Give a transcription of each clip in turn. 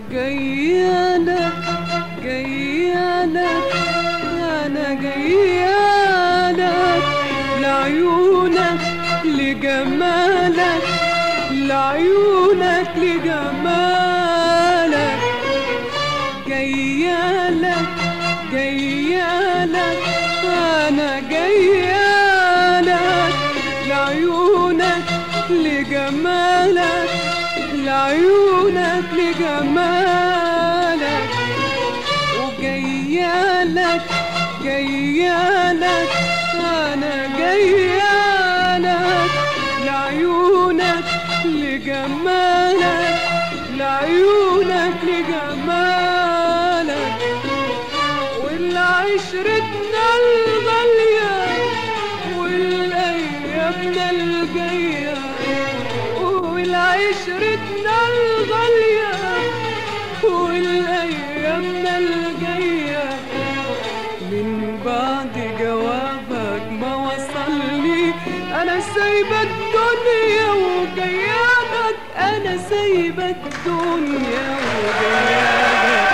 جايالك جايالك انا جايالك لعيونك لجمالك لعيونك لجمالك جايالك جايالك انا جايالك لعيونك لجمالك لعيونك لجمالك وجايالك جايالك انا جايالك لعيونك لجمالك لعيونك لجمالك والعشرتنا الغالية والأيامنا الجاية والعشرتنا الغالية والأيامنا الجاية من بعد جوابك ما وصلني أنا سايبة الدنيا وجايالك أنا سايبة الدنيا وجايالك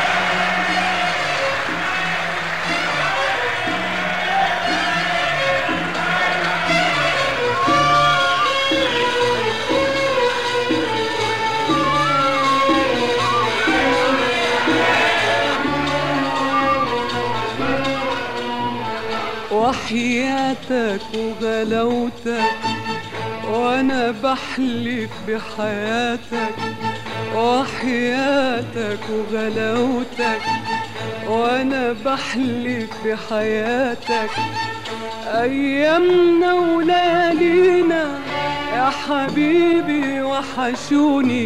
وحياتك وغلاوتك وانا بحلف بحياتك وحياتك وغلاوتك وانا بحلف بحياتك ايامنا وليالينا يا حبيبي وحشوني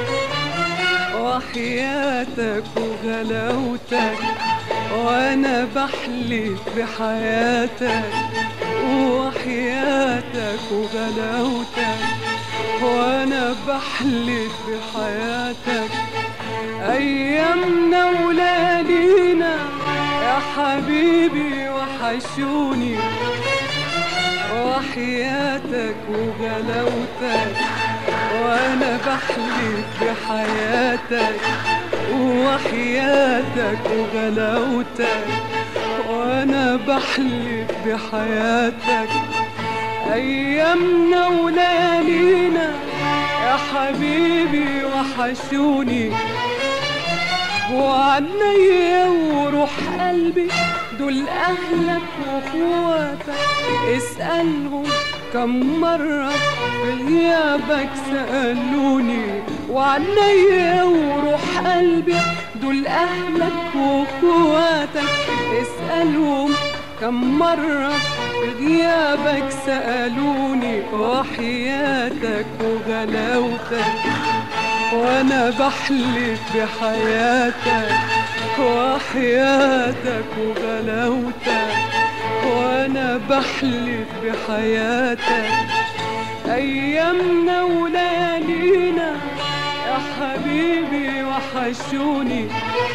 وحياتك وغلاوتك وانا بحلف بحياتك وحياتك وغلاوتك وانا بحلف بحياتك ايامنا وليالينا يا حبيبي وحشوني وحياتك وغلاوتك وانا بحلف بحياتك وحياتك وغلاوتك وانا بحلف بحياتك ايامنا وليالينا يا حبيبي وحشوني وعنيا وروح قلبي دول اهلك واخواتك اسألهم كم مرة في غيابك سألوني وعنيا وروح قلبي دول اهلك واخواتك اسألهم كم مرة في غيابك سألوني وحياتك وغلاوتك وانا بحلف بحياتك وحياتك وغلاوتك وانا بحلف بحياتك ايامنا وليالينا يا حبيبي وحشوني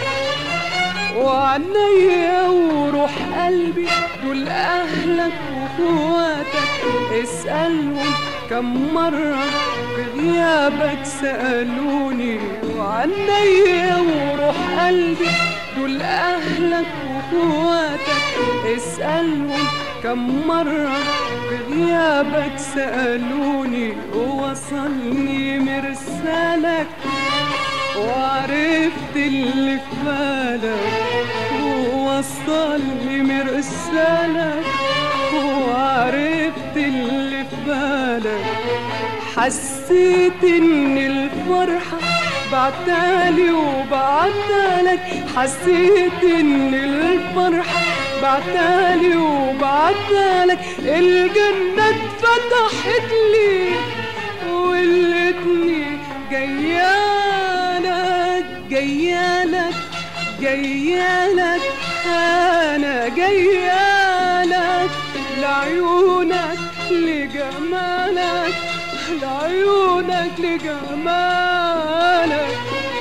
وعنيا وروح قلبي دول اهلك واخواتك اسألهم كم مرة في غيابك سألوني وعنيا وروح قلبي دول اهلك واخواتك اسألهم كم مرة في غيابك سألوني ووصلني مرسالك وعرفت اللي في بالك ووصلني مرسالك وعرفت اللي في بالك حسيت ان الفرحة بعتالي وبعتالك حسيت ان الفرحة بعتالي وبعتالك الجنة اتفتحت لي ولقيتني جيالك جيالك جيالك انا جيالك لعيونك لجمالك لعيونك لجمالك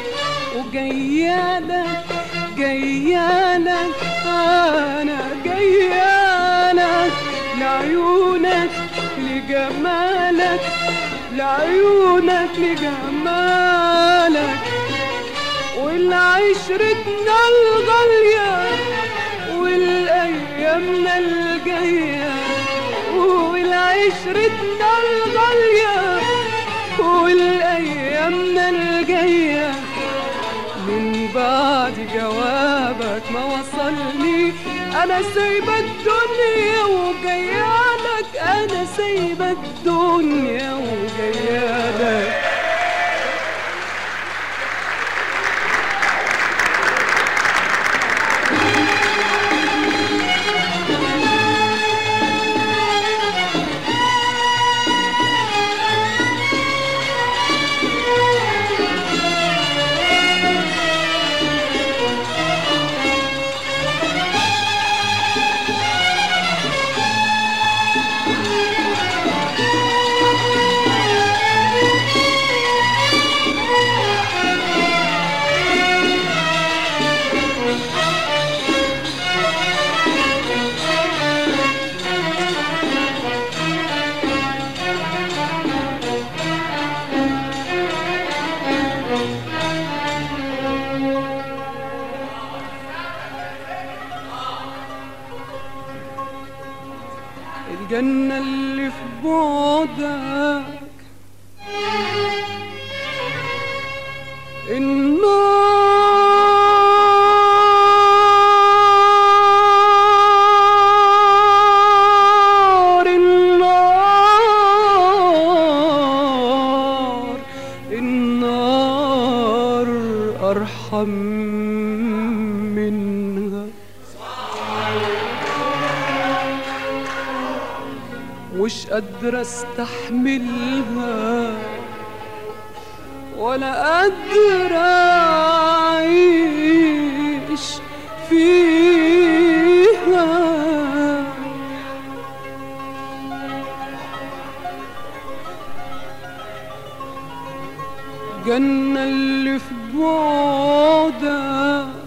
وجيالك جيالك انا جيالك لعيونك لجمالك لعيونك لجمالك ولعشرتنا الغالية والأيامنا الجاية ولعشرتنا الغالية والأيامنا الجاية من بعد جوابك ما وصلني أنا سايبة الدنيا وجايالك أنا سايبة الدنيا وجايالك الجنة اللي في بعدك النار النار النار أرحم منها مش قادرة استحملها ولا قادرة أعيش فيها جنة اللي في بعدك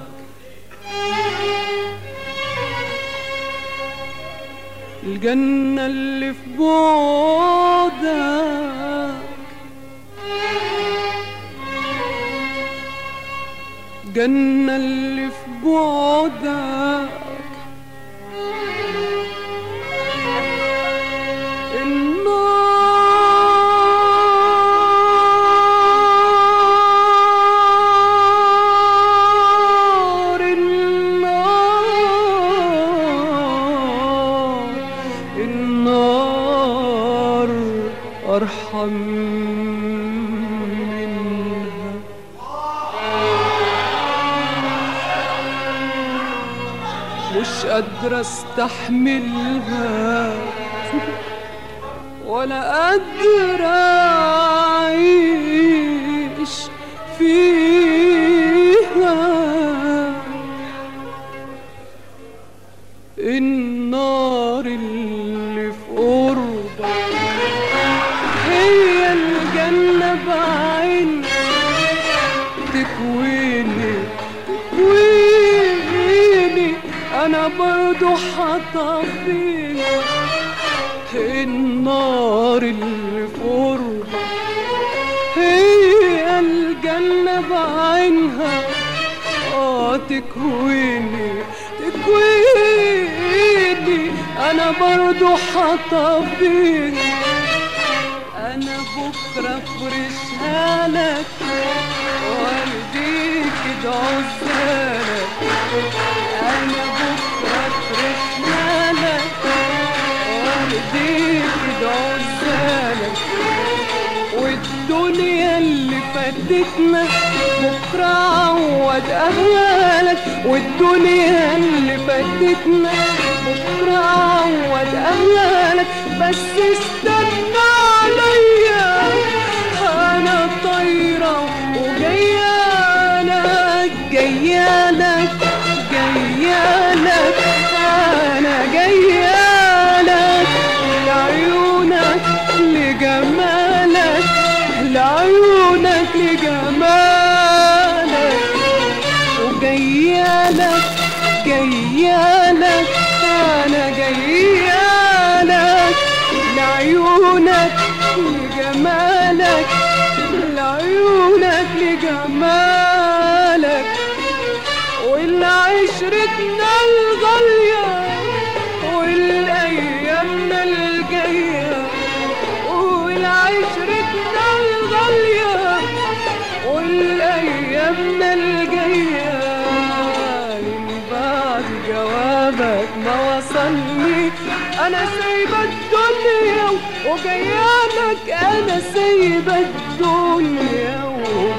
الجنة اللي في بعدك جنة اللي في بعدك النار النار النار أرحم منها مش قادرة استحملها ولا قادرة أعيش فيها النار اللي في قربك هي الجنة بعين تكويني تكويني أنا برضو حطفيني النار اللي في قربك هي الجنة بعينها اه تكويني تكويني انا برضو حطفيني انا بكرة فرشها لك ورديك عزالك انا بكرة فرشها لك ورديك عزالك والدنيا اللي فاتتنا بكرة عوض أهوالك والدنيا اللي فاتتنا بكرة عوض أهوالك بس استنى عليا أنا طايرة وجايالك جايالك جايالك أنا جايالك لعيونك لجمالك لعيونك لجمالك وجايالك جايالك انا جايالك لعيونك لجمالك لعيونك لجمالك والعشرتنا الغالية والأيامنا الجاية والعشرتنا الغالية والأيامنا الجاية من بعد جوابك ما وصلني أنا سايبة الدنيا وجايالك أنا سايبة الدنيا